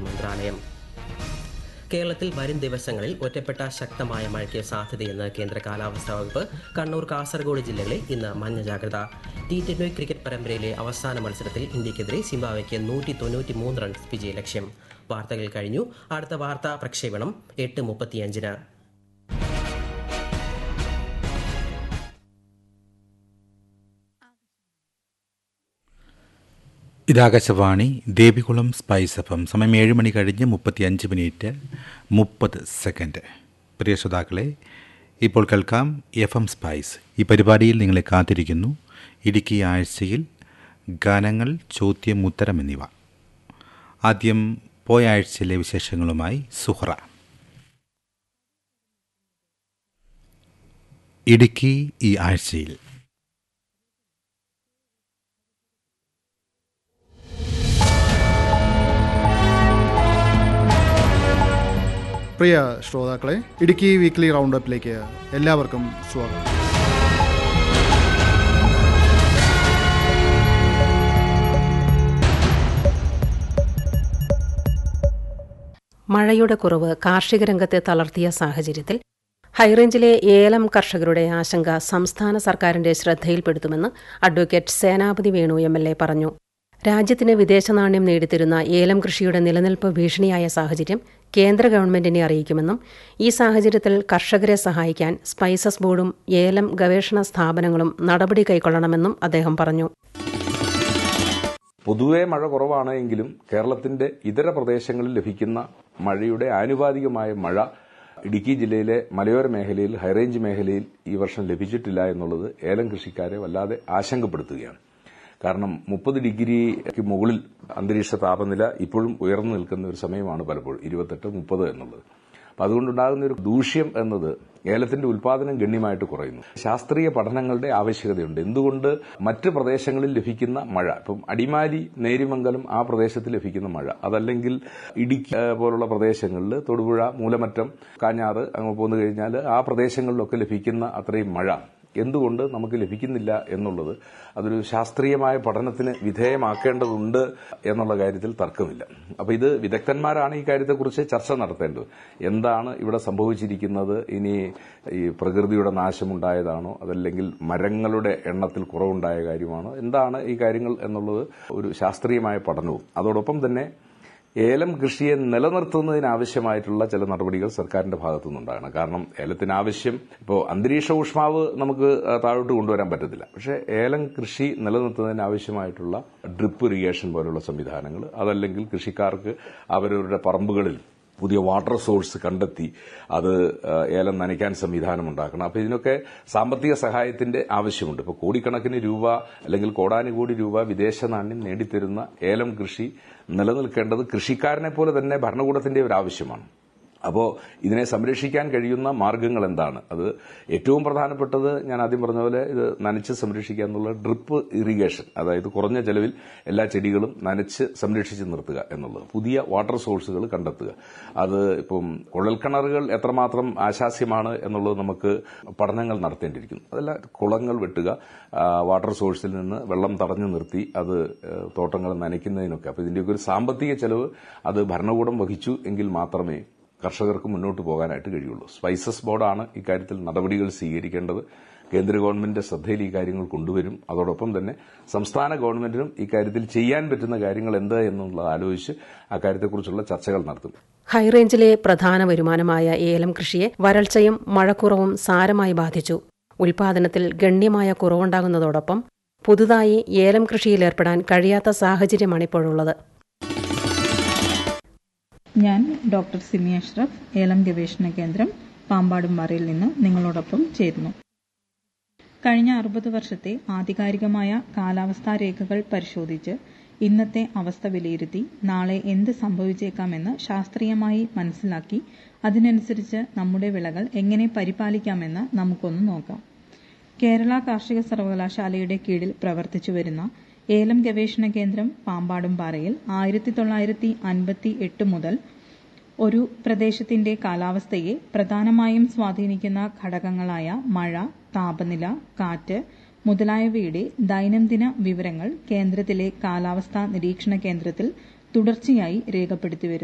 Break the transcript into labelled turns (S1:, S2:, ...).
S1: മന്ത്രാലയം കേരളത്തിൽ വരും ദിവസങ്ങളിൽ ഒറ്റപ്പെട്ട ശക്തമായ മഴയ്ക്ക് സാധ്യതയെന്ന് കേന്ദ്ര കാലാവസ്ഥാ വകുപ്പ് കണ്ണൂർ കാസർഗോഡ് ജില്ലകളിൽ ഇന്ന് മഞ്ഞ ജാഗ്രത ടി ട്വന്റി ക്രിക്കറ്റ് പരമ്പരയിലെ അവസാന മത്സരത്തിൽ ഇന്ത്യക്കെതിരെ സിംബാബ്വെക്ക് നൂറ്റി തൊണ്ണൂറ്റി മൂന്ന് റൺസ് വിജയലക്ഷ്യം വാർത്തകൾ കഴിഞ്ഞു അടുത്ത വാർത്താ പ്രക്ഷേപണം എട്ട് മുപ്പത്തിയഞ്ചിന്
S2: ഇതാകാശവാണി ദേവികുളം സ്പൈസ് എഫ് എം സമയം ഏഴ് മണി കഴിഞ്ഞ് മുപ്പത്തിയഞ്ച് മിനിറ്റ് മുപ്പത് സെക്കൻഡ് പ്രിയ ശ്രോതാക്കളെ ഇപ്പോൾ കേൾക്കാം എഫ് എം സ്പൈസ് ഈ പരിപാടിയിൽ നിങ്ങളെ കാത്തിരിക്കുന്നു ഇടുക്കി ആഴ്ചയിൽ ഗാനങ്ങൾ ചോദ്യം ഉത്തരം എന്നിവ ആദ്യം പോയ ആഴ്ചയിലെ വിശേഷങ്ങളുമായി സുഹറ ഇടുക്കി ഈ ആഴ്ചയിൽ
S3: പ്രിയ ശ്രോതാക്കളെ ഇടുക്കി വീക്ക്ലി റൗണ്ട് അപ്പിലേക്ക് എല്ലാവർക്കും സ്വാഗതം
S4: മഴയുടെ കുറവ് കാർഷിക രംഗത്തെ തളർത്തിയ സാഹചര്യത്തിൽ ഹൈറേഞ്ചിലെ ഏലം കർഷകരുടെ ആശങ്ക സംസ്ഥാന സർക്കാരിന്റെ ശ്രദ്ധയിൽപ്പെടുത്തുമെന്ന് advocate Senapathy Venu M L A പറഞ്ഞു രാജ്യത്തിന് വിദേശ നാണ്യം നേടിത്തരുന്ന ഏലം കൃഷിയുടെ നിലനിൽപ്പ് ഭീഷണിയായ സാഹചര്യം കേന്ദ്ര ഗവൺമെന്റിനെ അറിയിക്കുമെന്നും ഈ സാഹചര്യത്തിൽ കർഷകരെ സഹായിക്കാൻ സ്പൈസസ് ബോർഡും ഏലം ഗവേഷണ സ്ഥാപനങ്ങളും നടപടി കൈക്കൊള്ളണമെന്നും അദ്ദേഹം പറഞ്ഞു
S5: പൊതുവെ മഴ കുറവാണ് എങ്കിലും കേരളത്തിന്റെ ഇതര പ്രദേശങ്ങളിൽ ലഭിക്കുന്ന മഴയുടെ ആനുപാതികമായ മഴ ഇടുക്കി ജില്ലയിലെ മലയോര മേഖലയിൽ ഹൈറേഞ്ച് മേഖലയിൽ ഈ വർഷം ലഭിച്ചിട്ടില്ല എന്നുള്ളത് ഏലം കൃഷിക്കാരെ വല്ലാതെ ആശങ്കപ്പെടുത്തുകയാണ് കാരണം മുപ്പത് ഡിഗ്രിക്ക് മുകളിൽ അന്തരീക്ഷ താപനില ഇപ്പോഴും ഉയർന്നു നിൽക്കുന്ന ഒരു സമയമാണ് പലപ്പോഴും ഇരുപത്തെട്ട് മുപ്പത് എന്നുള്ളത് അപ്പം അതുകൊണ്ടുണ്ടാകുന്ന ഒരു ദൂഷ്യം എന്നത് ഏലത്തിന്റെ ഉൽപാദനം ഗണ്യമായിട്ട് കുറയുന്നു ശാസ്ത്രീയ പഠനങ്ങളുടെ ആവശ്യകതയുണ്ട് എന്തുകൊണ്ട് മറ്റ് പ്രദേശങ്ങളിൽ ലഭിക്കുന്ന മഴ ഇപ്പം അടിമാലി നേരിമംഗലം ആ പ്രദേശത്ത് ലഭിക്കുന്ന മഴ അതല്ലെങ്കിൽ ഇടുക്കി ഏഹ്, പോലുള്ള പ്രദേശങ്ങളിൽ തൊടുപുഴ മൂലമറ്റം കാഞ്ഞാറ് അങ്ങ് പോന്നു കഴിഞ്ഞാൽ ആ പ്രദേശങ്ങളിലൊക്കെ ലഭിക്കുന്ന അത്രയും മഴ എന്തുകൊണ്ട് നമുക്ക് ലഭിക്കുന്നില്ല എന്നുള്ളത് അതൊരു ശാസ്ത്രീയമായ പഠനത്തിന് വിധേയമാക്കേണ്ടതുണ്ട് എന്നുള്ള കാര്യത്തിൽ തർക്കമില്ല അപ്പൊ ഇത് വിദഗ്ധന്മാരാണ് ഈ കാര്യത്തെക്കുറിച്ച് ചർച്ച നടത്തേണ്ടത് എന്താണ് ഇവിടെ സംഭവിച്ചിരിക്കുന്നത് ഇനി ഈ പ്രകൃതിയുടെ നാശമുണ്ടായതാണോ അതല്ലെങ്കിൽ മരങ്ങളുടെ എണ്ണത്തിൽ കുറവുണ്ടായ കാര്യമാണോ എന്താണ് ഈ കാര്യങ്ങൾ എന്നുള്ളത് ഒരു ശാസ്ത്രീയമായ പഠനവും അതോടൊപ്പം തന്നെ ഏലം കൃഷിയെ നിലനിർത്തുന്നതിനാവശ്യമായിട്ടുള്ള ചില നടപടികൾ സർക്കാരിന്റെ ഭാഗത്തു നിന്നുണ്ടാകണം കാരണം ഏലത്തിന് ആവശ്യം ഇപ്പോൾ അന്തരീക്ഷ ഊഷ്മാവ് നമുക്ക് ആ, താഴോട്ട് കൊണ്ടുവരാൻ പറ്റത്തില്ല പക്ഷേ ഏലം കൃഷി നിലനിർത്തുന്നതിന് ആവശ്യമായിട്ടുള്ള ഡ്രിപ്പ് ഇറിഗേഷൻ പോലുള്ള സംവിധാനങ്ങൾ അതല്ലെങ്കിൽ കൃഷിക്കാർക്ക് അവരവരുടെ പറമ്പുകളിൽ പുതിയ വാട്ടർ സോഴ്സ് കണ്ടെത്തി അത് ആ, ഏലം നനയ്ക്കാൻ സംവിധാനം ഉണ്ടാക്കണം അപ്പോൾ ഇതിനൊക്കെ സാമ്പത്തിക സഹായത്തിന്റെ ആവശ്യമുണ്ട് ഇപ്പോൾ കോടിക്കണക്കിന് രൂപ അല്ലെങ്കിൽ കോടാനുകോടി രൂപ വിദേശ നാണ്യം നേടിത്തരുന്ന ഏലം കൃഷി നിലനിൽക്കേണ്ടത് കൃഷിക്കാരനെ പോലെ തന്നെ ഭരണകൂടത്തിന്റെ ഒരു ആവശ്യമാണ് അപ്പോൾ ഇതിനെ സംരക്ഷിക്കാൻ കഴിയുന്ന മാർഗങ്ങൾ എന്താണ് അത് ഏറ്റവും പ്രധാനപ്പെട്ടത് ഞാൻ ആദ്യം പറഞ്ഞ പോലെ ഇത് നനച്ച് സംരക്ഷിക്കുക എന്നുള്ള ഡ്രിപ്പ് ഇറിഗേഷൻ അതായത് കുറഞ്ഞ ചെലവിൽ എല്ലാ ചെടികളും നനച്ച് സംരക്ഷിച്ച് നിർത്തുക എന്നുള്ളത് പുതിയ വാട്ടർ സോഴ്സുകൾ കണ്ടെത്തുക അത് ഇപ്പം കുഴൽക്കിണറുകൾ എത്രമാത്രം ആശാസ്യമാണ് എന്നുള്ളത് നമുക്ക് പഠനങ്ങൾ നടത്തേണ്ടിയിരിക്കുന്നു അതല്ല കുളങ്ങൾ വെട്ടുക ആ, വാട്ടർ സോഴ്സിൽ നിന്ന് വെള്ളം തടഞ്ഞു നിർത്തി അത് ഏഹ്, തോട്ടങ്ങൾ നനയ്ക്കുന്നതിനൊക്കെ അപ്പോൾ ഇതിന്റെയൊക്കെ ഒരു സാമ്പത്തിക ചെലവ് അത് ഭരണകൂടം വഹിച്ചു എങ്കിൽ മാത്രമേ കർഷകർക്ക് മുന്നോട്ട് പോകാനായിട്ട് കഴിയുള്ളൂ സ്പൈസസ് ബോർഡാണ് ഇക്കാര്യത്തിൽ നടപടികൾ സ്വീകരിക്കേണ്ടത് കേന്ദ്ര ഗവൺമെന്റിന്റെ ശ്രദ്ധയിൽ ഈ കാര്യങ്ങൾ കൊണ്ടുവരും അതോടൊപ്പം തന്നെ സംസ്ഥാന ഗവൺമെന്റിനും ഇക്കാര്യത്തിൽ ചെയ്യാൻ പറ്റുന്ന കാര്യങ്ങൾ എന്ത് എന്നുള്ളത് ആലോചിച്ച് അക്കാര്യത്തെക്കുറിച്ചുള്ള ചർച്ചകൾ നടത്തും
S4: ഹൈറേഞ്ചിലെ പ്രധാന വരുമാനമായ ഏലം കൃഷിയെ വരൾച്ചയും മഴക്കുറവും സാരമായി ബാധിച്ചു ഉൽപാദനത്തിൽ ഗണ്യമായ കുറവുണ്ടാകുന്നതോടൊപ്പം പുതുതായി ഏലം കൃഷിയിലേർപ്പെടാൻ കഴിയാത്ത സാഹചര്യമാണിപ്പോഴുള്ളത്
S6: ഞാൻ ഡോക്ടർ സിമി അഷ്റഫ് ഏലം ഗവേഷണ കേന്ദ്രം പാമ്പാടുംപാറയിൽ നിന്ന് നിങ്ങളോടൊപ്പം ചേരുന്നു കഴിഞ്ഞ അറുപത് വർഷത്തെ ആധികാരികമായ കാലാവസ്ഥാ രേഖകൾ പരിശോധിച്ച് ഇന്നത്തെ അവസ്ഥ വിലയിരുത്തി നാളെ എന്ത് സംഭവിച്ചേക്കാമെന്ന് ശാസ്ത്രീയമായി മനസ്സിലാക്കി അതിനനുസരിച്ച് നമ്മുടെ വിളകൾ എങ്ങനെ പരിപാലിക്കാമെന്ന് നമുക്കൊന്ന് നോക്കാം കേരള കാർഷിക സർവകലാശാലയുടെ കീഴിൽ പ്രവർത്തിച്ചു വരുന്ന ഏലം ഗവേഷണ കേന്ദ്രം പാമ്പാടുംപാറയിൽ ആയിരത്തി തൊള്ളായിരത്തി അൻപത്തി എട്ട് മുതൽ ഒരു പ്രദേശത്തിന്റെ കാലാവസ്ഥയെ പ്രധാനമായും സ്വാധീനിക്കുന്ന ഘടകങ്ങളായ മഴ താപനില കാറ്റ് മുതലായവയുടെ ദൈനംദിന വിവരങ്ങൾ കേന്ദ്രത്തിലെ കാലാവസ്ഥാ നിരീക്ഷണ കേന്ദ്രത്തിൽ തുടർച്ചയായി രേഖപ്പെടുത്തി വരുന്നു